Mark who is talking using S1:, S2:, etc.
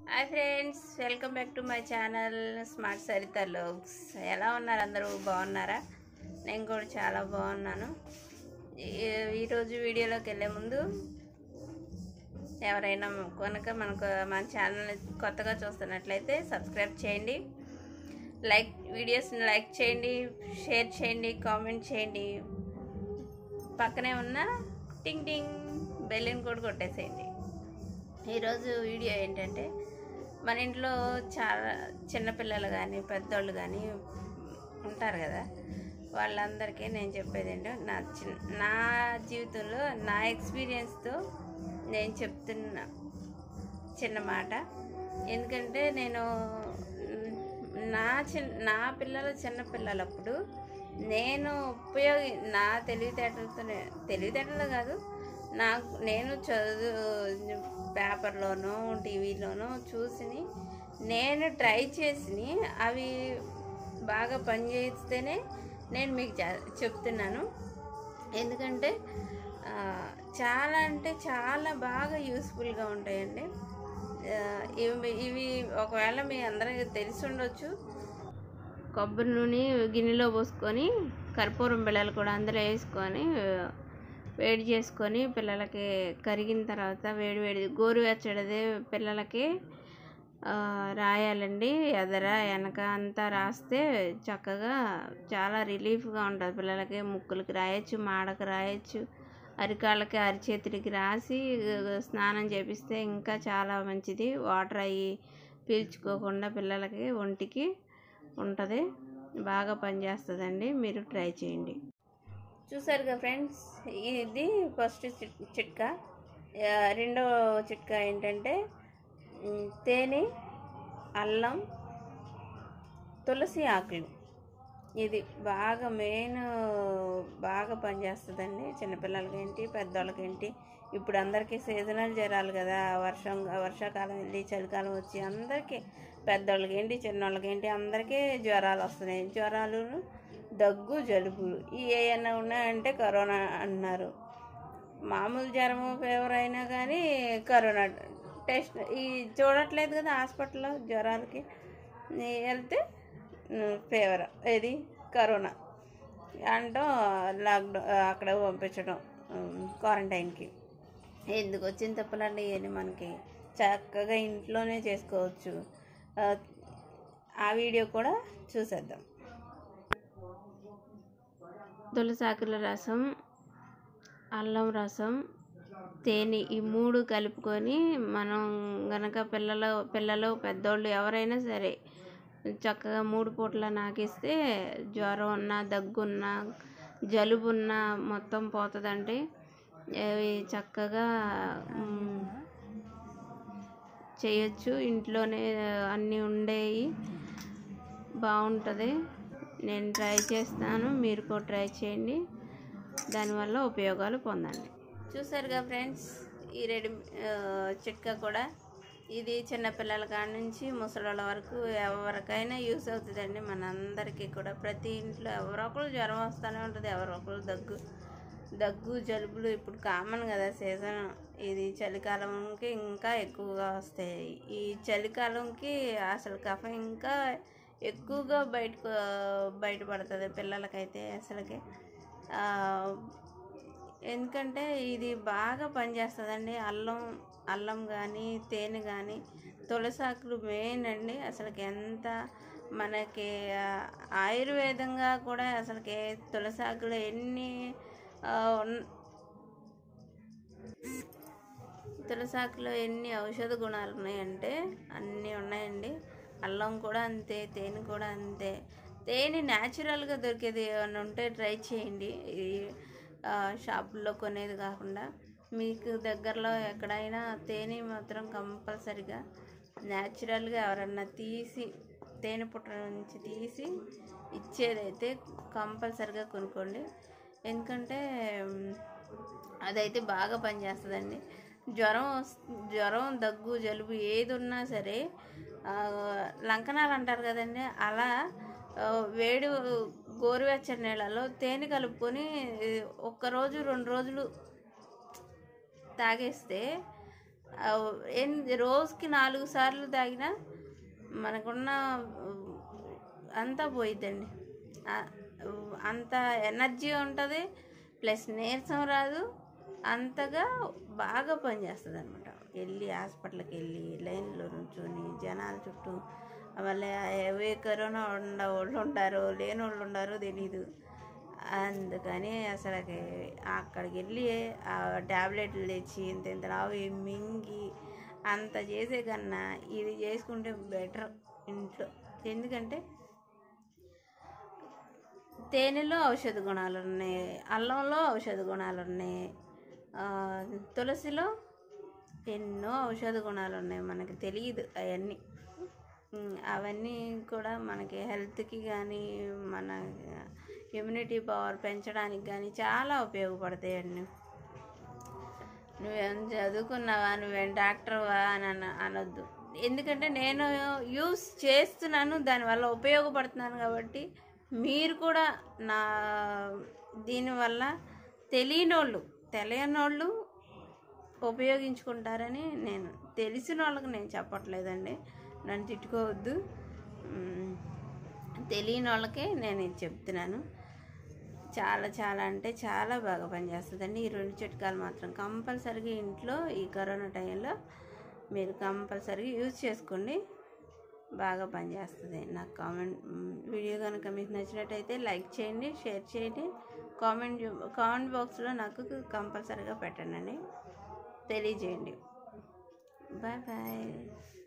S1: hi friends welcome back to my channel smart Saritha looks ఎలా ఉన్నారు అందరూ బాగున్నారా నేను కూడా చాలా బాగున్నాను ఈ- ఈరోజు వీడియోలోకి వెళ్ళే ముందు ఎవరైనా కనుక మనకు మన ఛానల్ కొత్తగా చూస్తున్నట్లయితే సబ్స్క్రైబ్ చేయండి లైక్ వీడియోస్ని లైక్ చేయండి షేర్ చేయండి కామెంట్ చేయండి పక్కనే ఉన్న టింగ్ టింగ్ బెల్లిని కూడా కొట్టేసేయండి ఈరోజు వీడియో ఏంటంటే మన ఇంట్లో చాలా చిన్నపిల్లలు కానీ పెద్దోళ్ళు కానీ ఉంటారు కదా వాళ్ళందరికీ నేను చెప్పేది ఏంటో నా చిన్న నా జీవితంలో నా ఎక్స్పీరియన్స్తో నేను చెప్తున్న చిన్న మాట ఎందుకంటే నేను మ్, నా చిన్న నా పిల్లలు చిన్న పిల్లలప్పుడు నేను ఉపయోగి నా తెలివితేటలతోనే తెలివితేటలు కాదు నాకు నేను చదువు పేపర్లోనో టీవీలోనో చూసి నేను ట్రై చేసి అవి బాగా పనిచేస్తేనే నేను మీకు చ- చెప్తున్నాను ఎందుకంటే ఆ, చాలా అంటే చాలా బాగా యూస్ఫుల్గా ఉంటాయండి ఆ, ఇవి ఇవి ఒకవేళ మీ అందరికీ తెలిసి ఉండొచ్చు కొబ్బరి నూనె గిన్నెలో పోసుకొని కర్పూరం బిళ్ళలు కూడా అందులో వేసుకొని వేడి చేసుకొని పిల్లలకి కరిగిన తర్వాత వేడి వేడి గోరువెచ్చడిది పిల్లలకి ఆ, రాయాలండి ఎదర వెనక అంతా రాస్తే చక్కగా చాలా రిలీఫ్గా ఉంటుంది పిల్లలకి ముక్కులకి రాయొచ్చు మాడకు రాయొచ్చు అరికాళ్ళకి అరిచేతులకి రాసి స్నానం చేపిస్తే ఇంకా చాలా మంచిది వాటర్ అయ్యి పీల్చుకోకుండా పిల్లలకి ఒంటికి ఉంటుంది బాగా పనిచేస్తుందండి మీరు ట్రై చేయండి చూసారుగా ఫ్రెండ్స్ ఇది ఫస్ట్ చిట్- చిట్కా ఆ, రెండో చిట్కా ఏంటంటే ఉమ్, తేనె అల్లం తులసి ఆకులు ఇది బాగా మెయిన్ బాగా పనిచేస్తుందండి చిన్నపిల్లలకి ఏంటి పెద్దవాళ్ళకి ఏంటి ఇప్పుడు అందరికీ సీజనల్ జ్వరాలు కదా వర్షం వర్షాకాలం వెళ్ళి చలికాలం వచ్చి అందరికీ పెద్దవాళ్ళకి ఏంటి చిన్నవాళ్ళకి ఏంటి అందరికీ జ్వరాలు వస్తున్నాయి జ్వరాలు దగ్గు జలుబు ఈ ఏమైనా ఉన్నాయంటే కరోనా అన్నారు మామూలు జ్వరము ఫీవర్ అయినా కానీ కరోనా టెస్ట్ ఈ చూడట్లేదు కదా హాస్పిటల్లో జ్వరాలకి ఈ వెళ్తే ఫీవర్ ఇది కరోనా అంటూ లాక్డౌన్ అక్కడ పంపించడం క్వారంటైన్కి ఎందుకు వచ్చిన తప్పులండి ఇవన్నీ మనకి చక్కగా ఇంట్లోనే చేసుకోవచ్చు ఆ, ఆ వీడియో కూడా చూసేద్దాం తులసాకుల రసం అల్లం రసం తేనె ఈ మూడు కలుపుకొని మనం గనక పిల్లలు పిల్లలు పెద్దోళ్ళు ఎవరైనా సరే చక్కగా మూడు పూట్ల నాకిస్తే జ్వరం ఉన్నా దగ్గున్నా జలుబు ఉన్నా మొత్తం పోతుందండి అవి చక్కగా మ్, చేయొచ్చు ఇంట్లోనే అన్నీ ఉండేవి బాగుంటుంది నేను ట్రై చేస్తాను మీరు కూడా ట్రై చేయండి దానివల్ల ఉపయోగాలు పొందండి చూసారుగా ఫ్రెండ్స్ ఈ రెడీ ఆ, చిట్కా కూడా ఇది చిన్నపిల్లల కాడ నుంచి ముసలోళ్ళ వరకు ఎవరికైనా యూస్ అవుతుందండి మనందరికీ కూడా ప్రతి ఇంట్లో ఎవరో ఒకరు జ్వరం వస్తూనే ఉంటుంది ఎవరో ఒకరు దగ్గు దగ్గు జలుబులు ఇప్పుడు కామన్ కదా సీజన్ ఇది చలికాలంకి ఇంకా ఎక్కువగా వస్తాయి ఈ చలికాలంకి అసలు కఫం ఇంకా ఎక్కువగా బయటకు బయటపడుతుంది పిల్లలకైతే అసలుకి ఆ, ఎందుకంటే ఇది బాగా పనిచేస్తుందండి అల్లం అల్లం కానీ తేనె కానీ తులసాకులు మెయిన్ అండి అసలుకి ఎంత మనకి ఆ, ఆయుర్వేదంగా కూడా అసలుకి తులసాకులు ఎన్ని ఆ, ఉన్- తులసాకులో ఎన్ని ఔషధ గుణాలు ఉన్నాయంటే అన్నీ ఉన్నాయండి అల్లం కూడా అంతే తేనె కూడా అంతే తేనె న్యాచురల్గా దొరికేది ఏమైనా ఉంటే ట్రై చేయండి ఈ ఆ, షాపుల్లో కొనేది కాకుండా మీకు దగ్గరలో ఎక్కడైనా తేనె మాత్రం కంపల్సరిగా న్యాచురల్గా ఎవరన్నా తీసి తేనె పుట్ట నుంచి తీసి ఇచ్చేదైతే కంపల్సరిగా కొనుక్కోండి ఎందుకంటే మ్, అదైతే బాగా పనిచేస్తుందండి జ్వరం వస్- జ్వరం దగ్గు జలుబు ఏది ఉన్నా సరే ఆ, లంకనాలు అంటారు కదండి అలా ఆ, వేడి గోరువెచ్చని నీళ్ళలో తేనె కలుపుకొని ఒక్కరోజు రెండు రోజులు తాగేస్తే ఆ, ఎన్- రోజుకి నాలుగు సార్లు తాగినా మనకున్న ఉ, అంతా పోయిద్దండి ఆ, ఉ, అంత ఎనర్జీ ఉంటుంది ప్లస్ నీరసం రాదు అంతగా బాగా పనిచేస్తుంది అనమాట వెళ్ళి హాస్పిటల్కి వెళ్ళి లైన్లో నుంచొని జనాల చుట్టూ మళ్ళీ ఏ కరోనా ఉన్న వాళ్ళు ఉంటారు లేని వాళ్ళు ఉంటారో తెలీదు అందుకని అసలుకి అక్కడికి వెళ్ళి ఆ ట్యాబ్లెట్లు తెచ్చి ఇంత ఇంత రావు మింగి అంత చేసే కన్నా ఇది చేసుకుంటే బెటర్ ఇంట్లో ఎందుకంటే తేనెలో ఔషధ గుణాలు ఉన్నాయి అల్లంలో ఔషధ గుణాలు ఉన్నాయి ఆ, తులసిలో ఎన్నో ఔషధ గుణాలు ఉన్నాయి మనకి తెలియదు అవన్నీ ఉమ్, అవన్నీ కూడా మనకి హెల్త్కి కానీ మన ఇమ్యూనిటీ పవర్ పెంచడానికి కానీ చాలా ఉపయోగపడతాయండి నువ్వేం చదువుకున్నావా నువ్వేం డాక్టర్వా అని అన అనొద్దు ఎందుకంటే నేను యూస్ చేస్తున్నాను దానివల్ల ఉపయోగపడుతున్నాను కాబట్టి మీరు కూడా నా దీనివల్ల తెలియనోళ్ళు తెలియనోళ్ళు ఉపయోగించుకుంటారని నేను తెలిసిన వాళ్ళకి నేను చెప్పట్లేదండి నన్ను తిట్టుకోవద్దు మ్, తెలియని వాళ్ళకే నేను ఇది చెప్తున్నాను చాలా చాలా అంటే చాలా బాగా పనిచేస్తుందండి ఈ రెండు చిట్కాలు మాత్రం కంపల్సరీగా ఇంట్లో ఈ కరోనా టైంలో మీరు కంపల్సరీగా యూజ్ చేసుకోండి బాగా పనిచేస్తుంది నాకు కామెంట్ మ్, వీడియో కనుక మీకు నచ్చినట్టయితే లైక్ చేయండి షేర్ చేయండి కామెంట్ కామెంట్ బాక్స్లో నాకు కంపల్సరీగా పెట్టండి తెలియజేయండి బాయ్ బాయ్